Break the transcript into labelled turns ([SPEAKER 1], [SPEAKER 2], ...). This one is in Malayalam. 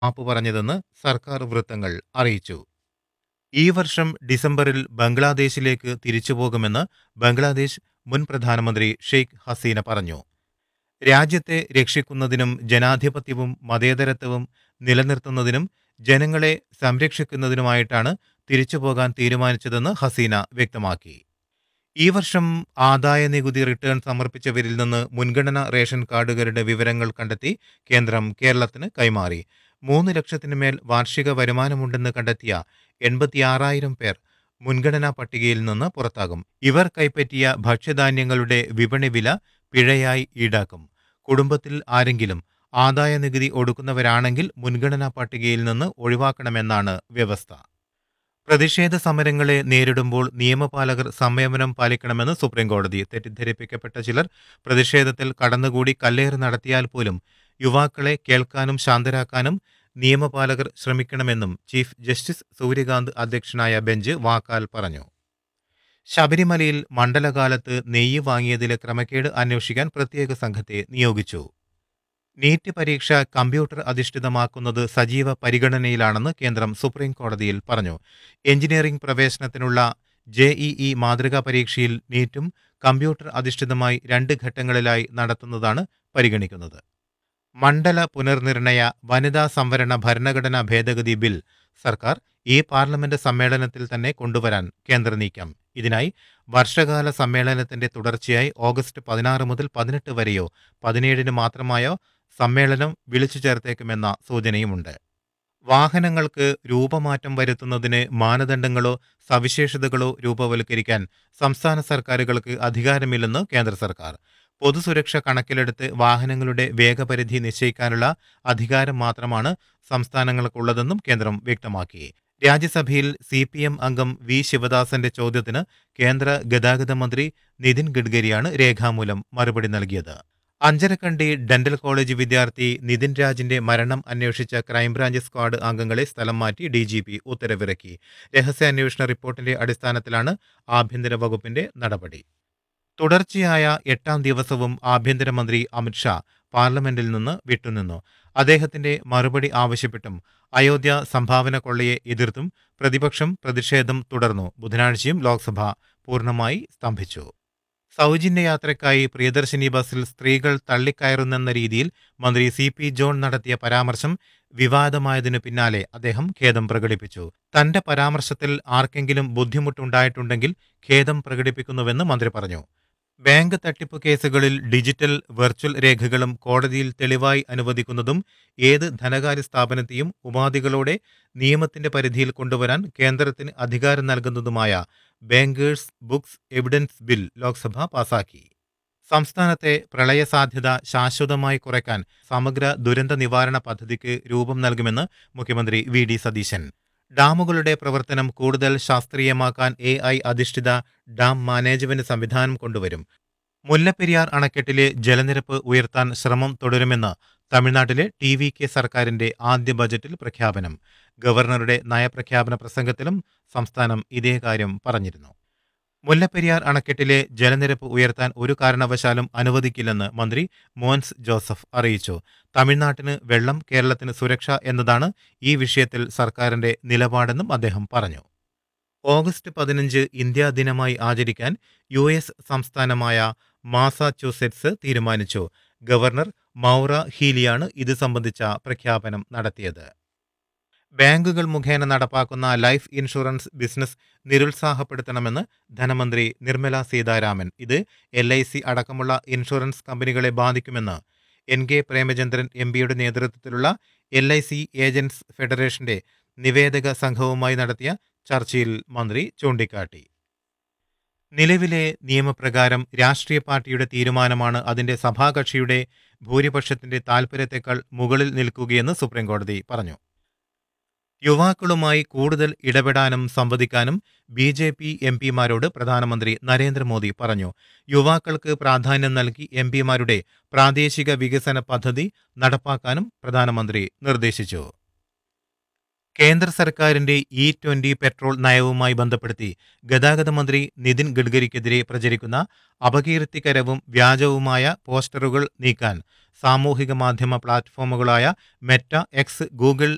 [SPEAKER 1] മാപ്പ് പറഞ്ഞതെന്ന് സർക്കാർ വൃത്തങ്ങൾ അറിയിച്ചു ഈ വർഷം ഡിസംബറിൽ ബംഗ്ലാദേശിലേക്ക് തിരിച്ചുപോകുമെന്ന് ബംഗ്ലാദേശ് മുൻ പ്രധാനമന്ത്രി ഷെയ്ഖ് ഹസീന പറഞ്ഞു രാജ്യത്തെ രക്ഷിക്കുന്നതിനും ജനാധിപത്യവും മതേതരത്വവും നിലനിർത്തുന്നതിനും ജനങ്ങളെ സംരക്ഷിക്കുന്നതിനുമായിട്ടാണ് തിരിച്ചുപോകാൻ തീരുമാനിച്ചതെന്ന് ഹസീന വ്യക്തമാക്കി ഈ വർഷം ആദായ നികുതി റിട്ടേൺ സമർപ്പിച്ചവരിൽ നിന്ന് മുൻഗണന റേഷൻ കാർഡുകളുടെ വിവരങ്ങൾ കണ്ടെത്തി കേന്ദ്രം കേരളത്തിന് കൈമാറി മൂന്ന് ലക്ഷത്തിന് മേൽ വാർഷിക വരുമാനമുണ്ടെന്ന് കണ്ടെത്തിയ എൺപത്തിയാറായിരം പേർ മുൻഗണനാ പട്ടികയിൽ നിന്ന് പുറത്താകും ഇവർ കൈപ്പറ്റിയ ഭക്ഷ്യധാന്യങ്ങളുടെ വിപണി വില പിഴയായി ഈടാക്കും കുടുംബത്തിൽ ആരെങ്കിലും ആദായ നികുതി ഒടുക്കുന്നവരാണെങ്കിൽ മുൻഗണനാ പട്ടികയിൽ നിന്ന് ഒഴിവാക്കണമെന്നാണ് വ്യവസ്ഥ പ്രതിഷേധ സമരങ്ങളെ നേരിടുമ്പോൾ നിയമപാലകർ സംയമനം പാലിക്കണമെന്ന് സുപ്രീംകോടതി തെറ്റിദ്ധരിപ്പിക്കപ്പെട്ട ചിലർ പ്രതിഷേധത്തിൽ കടന്നുകൂടി കല്ലേറ് നടത്തിയാൽ പോലും യുവാക്കളെ കേൾക്കാനും ശാന്തരാക്കാനും നിയമപാലകർ ശ്രമിക്കണമെന്നും ചീഫ് ജസ്റ്റിസ് സൂര്യകാന്ത് അധ്യക്ഷനായ ബെഞ്ച് വാക്കാൽ പറഞ്ഞു ശബരിമലയിൽ മണ്ഡലകാലത്ത് നെയ്യ് വാങ്ങിയതിലെ ക്രമക്കേട് അന്വേഷിക്കാൻ പ്രത്യേക സംഘത്തെ നിയോഗിച്ചു നീറ്റ് പരീക്ഷ കമ്പ്യൂട്ടർ അധിഷ്ഠിതമാക്കുന്നത് സജീവ പരിഗണനയിലാണെന്ന് കേന്ദ്രം സുപ്രീം കോടതിയിൽ പറഞ്ഞു എഞ്ചിനീയറിംഗ് പ്രവേശനത്തിനുള്ള ജെഇഇ മാതൃകാ പരീക്ഷയിൽ നീറ്റും കമ്പ്യൂട്ടർ അധിഷ്ഠിതമായി രണ്ട് ഘട്ടങ്ങളിലായി നടത്തുന്നതാണ് പരിഗണിക്കുന്നത് മണ്ഡല പുനർനിർണയ വനിതാ സംവരണ ഭരണഘടനാ ഭേദഗതി ബിൽ സർക്കാർ ഈ പാർലമെന്റ് സമ്മേളനത്തിൽ തന്നെ കൊണ്ടുവരാൻ കേന്ദ്ര നീക്കം ഇതിനായി വർഷകാല സമ്മേളനത്തിന്റെ തുടർച്ചയായി ഓഗസ്റ്റ് പതിനാറ് മുതൽ പതിനെട്ട് വരെയോ പതിനേഴിന് മാത്രമായോ സമ്മേളനം വിളിച്ചു ചേർത്തേക്കുമെന്ന സൂചനയുമുണ്ട് വാഹനങ്ങൾക്ക് രൂപമാറ്റം വരുത്തുന്നതിന് മാനദണ്ഡങ്ങളോ സവിശേഷതകളോ രൂപവൽക്കരിക്കാൻ സംസ്ഥാന സർക്കാരുകൾക്ക് അധികാരമില്ലെന്ന് കേന്ദ്ര സർക്കാർ പൊതുസുരക്ഷ കണക്കിലെടുത്ത് വാഹനങ്ങളുടെ വേഗപരിധി നിശ്ചയിക്കാനുള്ള അധികാരം മാത്രമാണ് സംസ്ഥാനങ്ങൾക്കുള്ളതെന്നും കേന്ദ്രം വ്യക്തമാക്കി രാജ്യസഭയിൽ സി പി എം അംഗം വി ശിവദാസന്റെ ചോദ്യത്തിന് കേന്ദ്ര ഗതാഗത മന്ത്രി നിതിൻ ഗഡ്കരിയാണ് രേഖാമൂലം മറുപടി നൽകിയത് അഞ്ചരക്കണ്ടി ഡെന്റൽ കോളേജ് വിദ്യാർത്ഥി നിതിൻ രാജിന്റെ മരണം അന്വേഷിച്ച ക്രൈംബ്രാഞ്ച് സ്ക്വാഡ് അംഗങ്ങളെ സ്ഥലം മാറ്റി ഡി ജി പി ഉത്തരവിറക്കി രഹസ്യാന്വേഷണ റിപ്പോർട്ടിന്റെ അടിസ്ഥാനത്തിലാണ് ആഭ്യന്തര വകുപ്പിന്റെ നടപടി തുടർച്ചയായ എട്ടാം ദിവസവും ആഭ്യന്തരമന്ത്രി അമിത്ഷാ പാർലമെന്റിൽ നിന്ന് വിട്ടുനിന്നു അദ്ദേഹത്തിന്റെ മറുപടി ആവശ്യപ്പെട്ടും അയോധ്യ സംഭാവന കൊള്ളയെ എതിർത്തും പ്രതിപക്ഷം പ്രതിഷേധം തുടർന്നു ബുധനാഴ്ചയും ലോക്സഭ പൂർണ്ണമായി സ്തംഭിച്ചു സൗജന്യ യാത്രയ്ക്കായി പ്രിയദർശിനി ബസ്സിൽ സ്ത്രീകൾ തള്ളിക്കയറുന്നെന്ന രീതിയിൽ മന്ത്രി സി പി ജോൺ നടത്തിയ പരാമർശം വിവാദമായതിനു പിന്നാലെ അദ്ദേഹം ഖേദം പ്രകടിപ്പിച്ചു തന്റെ പരാമർശത്തിൽ ആർക്കെങ്കിലും ബുദ്ധിമുട്ടുണ്ടായിട്ടുണ്ടെങ്കിൽ ഖേദം പ്രകടിപ്പിക്കുന്നുവെന്ന് മന്ത്രി പറഞ്ഞു ബാങ്ക് തട്ടിപ്പ് കേസുകളിൽ ഡിജിറ്റൽ വെർച്വൽ രേഖകളും കോടതിയിൽ തെളിവായി അനുവദിക്കുന്നതും ഏത് ധനകാര്യ സ്ഥാപനത്തെയും ഉപാധികളോടെ നിയമത്തിന്റെ പരിധിയിൽ കൊണ്ടുവരാൻ കേന്ദ്രത്തിന് അധികാരം നൽകുന്നതുമായ bankers books evidence bill Lok Sabha പാസാക്കി സംസ്ഥാനത്തെ പ്രളയ സാധ്യത ശാശ്വതമായി കുറയ്ക്കാൻ സമഗ്ര ദുരന്ത നിവാരണ പദ്ധതിക്ക് രൂപം നൽകുമെന്ന് മുഖ്യമന്ത്രി വി ഡി സതീശൻ ഡാമുകളുടെ പ്രവർത്തനം കൂടുതൽ ശാസ്ത്രീയമാക്കാൻ എ ഐ അധിഷ്ഠിത ഡാം മാനേജ്മെന്റ് സംവിധാനം കൊണ്ടുവരും മുല്ലപ്പെരിയാർ അണക്കെട്ടിലെ ജലനിരപ്പ് ഉയർത്താൻ ശ്രമം തുടരുമെന്ന് തമിഴ്നാട്ടിലെ ടി വി കെ സർക്കാരിന്റെ ആദ്യ ബജറ്റിൽ പ്രഖ്യാപനം ഗവർണറുടെ നയപ്രഖ്യാപന പ്രസംഗത്തിലും സംസ്ഥാനം ഇതേ കാര്യം പറഞ്ഞിരുന്നു മുല്ലപ്പെരിയാർ അണക്കെട്ടിലെ ജലനിരപ്പ് ഉയർത്താൻ ഒരു കാരണവശാലും അനുവദിക്കില്ലെന്ന് മന്ത്രി മോൻസ് ജോസഫ് അറിയിച്ചു തമിഴ്നാട്ടിന് വെള്ളം കേരളത്തിന് സുരക്ഷ എന്നതാണ് ഈ വിഷയത്തിൽ സർക്കാരിന്റെ നിലപാടെന്നും അദ്ദേഹം പറഞ്ഞു ഓഗസ്റ്റ് പതിനഞ്ച് ഇന്ത്യാ ദിനമായി ആചരിക്കാൻ യു എസ് സംസ്ഥാനമായ മാസാച്യൂസെറ്റ്സ് തീരുമാനിച്ചു ഗവർണർ മൗറ ഹീലിയാണ് ഇത് സംബന്ധിച്ച പ്രഖ്യാപനം നടത്തിയത് ബാങ്കുകൾ മുഖേന നടപ്പാക്കുന്ന ലൈഫ് ഇൻഷുറൻസ് ബിസിനസ് നിരുത്സാഹപ്പെടുത്തണമെന്ന് ധനമന്ത്രി നിർമ്മല സീതാരാമൻ ഇത് എൽ ഐ സി അടക്കമുള്ള ഇൻഷുറൻസ് കമ്പനികളെ ബാധിക്കുമെന്ന് എൻ കെ പ്രേമചന്ദ്രൻ എം പിയുടെ നേതൃത്വത്തിലുള്ള എൽ ഐ സി ഏജന്റ്സ് ഫെഡറേഷന്റെ നിവേദക സംഘവുമായി നടത്തിയ ചർച്ചയിൽ മന്ത്രി ചൂണ്ടിക്കാട്ടി നിലവിലെ നിയമപ്രകാരം രാഷ്ട്രീയ പാർട്ടിയുടെ തീരുമാനമാണ് അതിന്റെ സഭാകക്ഷിയുടെ ഭൂരിപക്ഷത്തിന്റെ താൽപര്യത്തെക്കാൾ മുകളിൽ നിൽക്കുകയെന്ന് സുപ്രീംകോടതി പറഞ്ഞു യുവാക്കളുമായി കൂടുതൽ ഇടപെടാനും സംവദിക്കാനും ബി ജെ പി എം പിമാരോട് പ്രധാനമന്ത്രി നരേന്ദ്രമോദി പറഞ്ഞു യുവാക്കൾക്ക് പ്രാധാന്യം നൽകി എം പിമാരുടെ പ്രാദേശിക വികസന പദ്ധതി നടപ്പാക്കാനും പ്രധാനമന്ത്രി നിർദ്ദേശിച്ചു കേന്ദ്ര സർക്കാരിന്റെ ഇ ട്വന്റി പെട്രോൾ നയവുമായി ബന്ധപ്പെടുത്തി ഗതാഗത മന്ത്രി നിതിൻ ഗഡ്കരിക്കെതിരെ പ്രചരിക്കുന്ന അപകീർത്തികരവും വ്യാജവുമായ പോസ്റ്ററുകൾ നീക്കാൻ സാമൂഹിക മാധ്യമ പ്ലാറ്റ്ഫോമുകളായ മെറ്റ എക്സ് ഗൂഗിൾ